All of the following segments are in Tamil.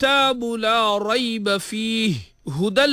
الكتاب لا ريب فيه هدى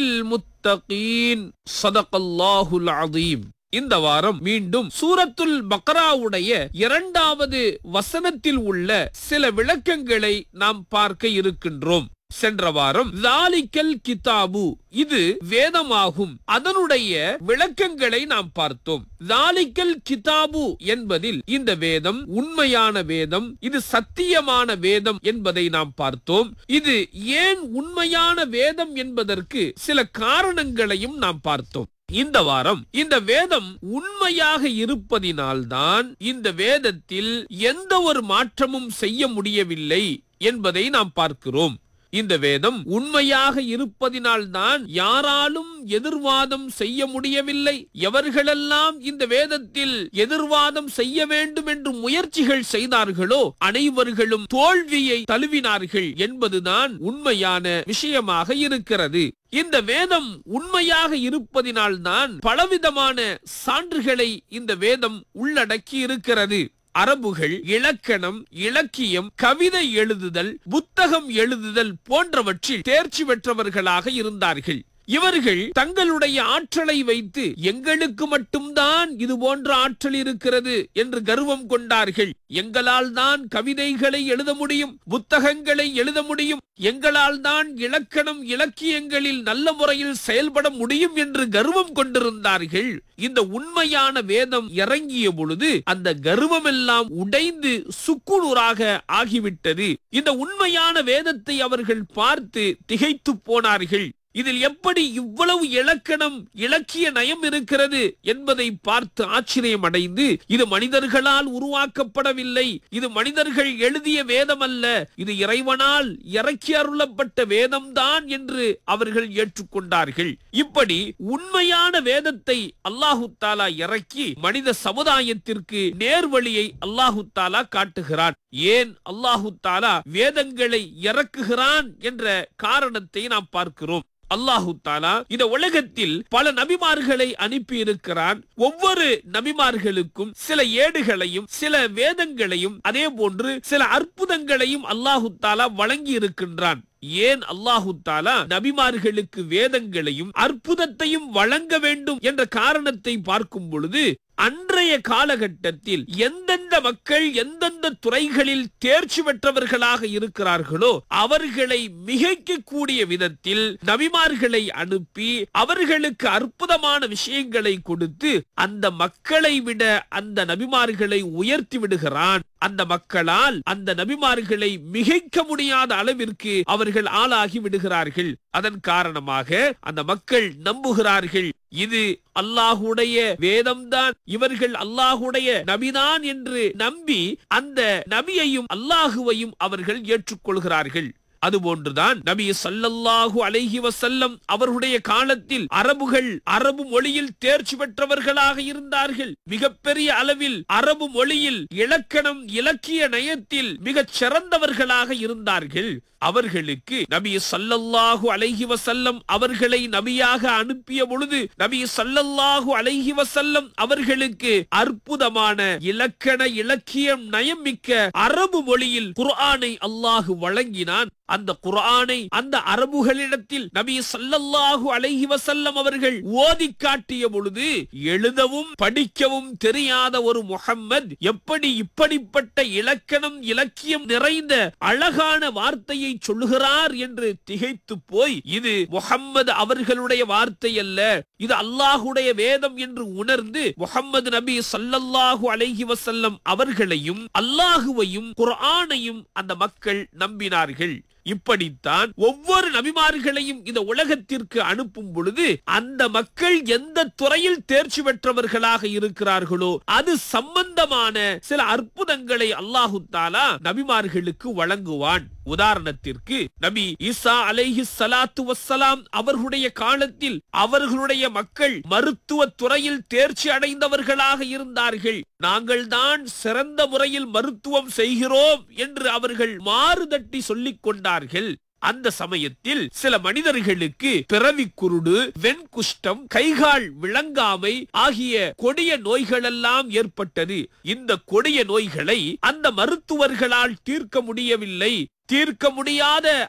للمتقين صدق الله العظيم இந்த வாரம் மீண்டும் சூரத்துல் பக்ராவுடைய இரண்டாவது வசனத்தில் உள்ள சில விளக்கங்களை நாம் பார்க்க இருக்கின்றோம் சென்ற வாரம் லாலிக்கல் கிதாபு இது வேதமாகும் அதனுடைய விளக்கங்களை நாம் பார்த்தோம் லாலிக்கல் கிதாபு என்பதில் இந்த வேதம் உண்மையான வேதம் இது சத்தியமான வேதம் என்பதை நாம் பார்த்தோம் இது ஏன் உண்மையான வேதம் என்பதற்கு சில காரணங்களையும் நாம் பார்த்தோம் இந்த வாரம் இந்த வேதம் உண்மையாக இருப்பதினால்தான் இந்த வேதத்தில் எந்த ஒரு மாற்றமும் செய்ய முடியவில்லை என்பதை நாம் பார்க்கிறோம் இந்த வேதம் உண்மையாக இருப்பதினால்தான் யாராலும் எதிர்வாதம் செய்ய முடியவில்லை எவர்களெல்லாம் இந்த வேதத்தில் எதிர்வாதம் செய்ய வேண்டும் என்று முயற்சிகள் செய்தார்களோ அனைவர்களும் தோல்வியை தழுவினார்கள் என்பதுதான் உண்மையான விஷயமாக இருக்கிறது இந்த வேதம் உண்மையாக இருப்பதினால்தான் பலவிதமான சான்றுகளை இந்த வேதம் உள்ளடக்கி இருக்கிறது அரபுகள் இலக்கணம் இலக்கியம் கவிதை எழுதுதல் புத்தகம் எழுதுதல் போன்றவற்றில் தேர்ச்சி பெற்றவர்களாக இருந்தார்கள் இவர்கள் தங்களுடைய ஆற்றலை வைத்து எங்களுக்கு மட்டும்தான் இது போன்ற ஆற்றல் இருக்கிறது என்று கர்வம் கொண்டார்கள் எங்களால் தான் கவிதைகளை எழுத முடியும் புத்தகங்களை எழுத முடியும் எங்களால் தான் இலக்கணம் இலக்கியங்களில் நல்ல முறையில் செயல்பட முடியும் என்று கர்வம் கொண்டிருந்தார்கள் இந்த உண்மையான வேதம் இறங்கிய பொழுது அந்த கர்வம் எல்லாம் உடைந்து சுக்குநூறாக ஆகிவிட்டது இந்த உண்மையான வேதத்தை அவர்கள் பார்த்து திகைத்து போனார்கள் இதில் எப்படி இவ்வளவு இலக்கணம் இலக்கிய நயம் இருக்கிறது என்பதை பார்த்து ஆச்சரியம் அடைந்து இது மனிதர்களால் உருவாக்கப்படவில்லை இது மனிதர்கள் எழுதிய வேதம் அல்ல இது இறைவனால் இறக்கி அருளப்பட்ட வேதம்தான் என்று அவர்கள் ஏற்றுக்கொண்டார்கள் இப்படி உண்மையான வேதத்தை அல்லாஹு தாலா இறக்கி மனித சமுதாயத்திற்கு நேர்வழியை அல்லாஹு தாலா காட்டுகிறான் ஏன் அல்லாஹு தாலா வேதங்களை இறக்குகிறான் என்ற காரணத்தை நாம் பார்க்கிறோம் அல்லாஹு தாலா இந்த உலகத்தில் பல நபிமார்களை அனுப்பி இருக்கிறான் ஒவ்வொரு நபிமார்களுக்கும் சில ஏடுகளையும் சில வேதங்களையும் அதே போன்று சில அற்புதங்களையும் அல்லாஹு தாலா வழங்கி இருக்கின்றான் ஏன் அல்லாஹு தாலா நபிமார்களுக்கு வேதங்களையும் அற்புதத்தையும் வழங்க வேண்டும் என்ற காரணத்தை பார்க்கும் பொழுது அன்றைய காலகட்டத்தில் எந்தெந்த மக்கள் எந்தெந்த துறைகளில் தேர்ச்சி பெற்றவர்களாக இருக்கிறார்களோ அவர்களை மிகைக்கக்கூடிய விதத்தில் நபிமார்களை அனுப்பி அவர்களுக்கு அற்புதமான விஷயங்களை கொடுத்து அந்த மக்களை விட அந்த நபிமார்களை உயர்த்தி விடுகிறான் அந்த மக்களால் அந்த நபிமார்களை மிகைக்க முடியாத அளவிற்கு அவர்கள் ஆளாகி விடுகிறார்கள் அதன் காரணமாக அந்த மக்கள் நம்புகிறார்கள் இது அல்லாஹுடைய வேதம்தான் இவர்கள் அல்லாஹுடைய நபிதான் என்று நம்பி அந்த நபியையும் அல்லாஹுவையும் அவர்கள் ஏற்றுக்கொள்கிறார்கள் அதுபோன்றுதான் நபி சல்லல்லாஹு அலைஹி வசல்லம் அவர்களுடைய காலத்தில் அரபுகள் அரபு மொழியில் தேர்ச்சி பெற்றவர்களாக இருந்தார்கள் மிகப்பெரிய அளவில் அரபு மொழியில் இலக்கணம் இலக்கிய நயத்தில் மிகச் சிறந்தவர்களாக இருந்தார்கள் அவர்களுக்கு நபி சல்லல்லாஹு அலைஹி வசல்லம் அவர்களை நபியாக அனுப்பிய பொழுது நபி சல்லல்லாஹு அலைஹி வசல்லம் அவர்களுக்கு அற்புதமான இலக்கண இலக்கியம் நயம் மிக்க அரபு மொழியில் குர்ஆனை அல்லாஹு வழங்கினான் அந்த குர்ஆனை அந்த அரபுகளிடத்தில் நபி சல்லல்லாஹு அலைஹி வசல்லம் அவர்கள் ஓதி காட்டிய பொழுது எழுதவும் படிக்கவும் தெரியாத ஒரு முஹம்மத் எப்படி இப்படிப்பட்ட இலக்கணம் இலக்கியம் நிறைந்த அழகான வார்த்தையை சொல்லுகிறார் என்று திகைத்து போய் இது முஹம்மது அவர்களுடைய வார்த்தை அல்ல இது அல்லாஹுடைய வேதம் என்று உணர்ந்து முஹம்மது நபி சல்லல்லாஹு அலைஹி வசல்லம் அவர்களையும் அல்லாஹுவையும் குர்ஆனையும் அந்த மக்கள் நம்பினார்கள் இப்படித்தான் ஒவ்வொரு நபிமார்களையும் இந்த உலகத்திற்கு அனுப்பும் பொழுது அந்த மக்கள் எந்த துறையில் தேர்ச்சி பெற்றவர்களாக இருக்கிறார்களோ அது சம்பந்தமான சில அற்புதங்களை அல்லாஹு தாலா நபிமார்களுக்கு வழங்குவான் உதாரணத்திற்கு நபி ஈசா அலைஹி சலாத்து வசலாம் அவர்களுடைய காலத்தில் அவர்களுடைய மக்கள் மருத்துவ துறையில் தேர்ச்சி அடைந்தவர்களாக இருந்தார்கள் நாங்கள் தான் சிறந்த முறையில் மருத்துவம் செய்கிறோம் என்று அவர்கள் மாறுதட்டி சொல்லிக் கொண்டார்கள் அந்த சமயத்தில் சில மனிதர்களுக்கு பிறவி குருடு வெண்குஷ்டம் கைகால் விளங்காமை ஆகிய கொடிய நோய்களெல்லாம் ஏற்பட்டது இந்த கொடிய நோய்களை அந்த மருத்துவர்களால் தீர்க்க முடியவில்லை தீர்க்க முடியாத